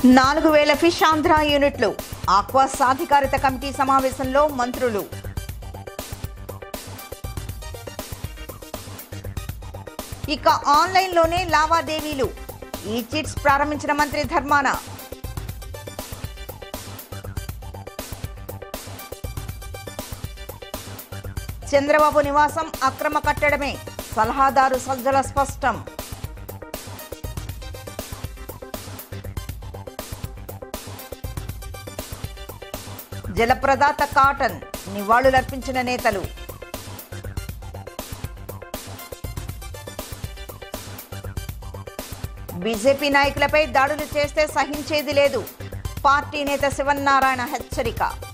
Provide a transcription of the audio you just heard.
నాలుగు వేల ఫిష్ ఆంధ్ర యూనిట్లు ఆక్వా సాధికారిత కమిటీ సమావేశంలో మంత్రులు ఇక ఆన్లైన్లోనే లావాదేవీలు ఈ చిట్స్ ప్రారంభించిన మంత్రి ధర్మాన చంద్రబాబు నివాసం అక్రమ కట్టడమే సలహాదారు సజ్జల స్పష్టం జలప్రదాత కాటన్ నివాళులర్పించిన నేతలు బీజేపీ నాయకులపై దాడులు చేస్తే సహించేది లేదు పార్టీ నేత శివన్నారాయణ హెచ్చరిక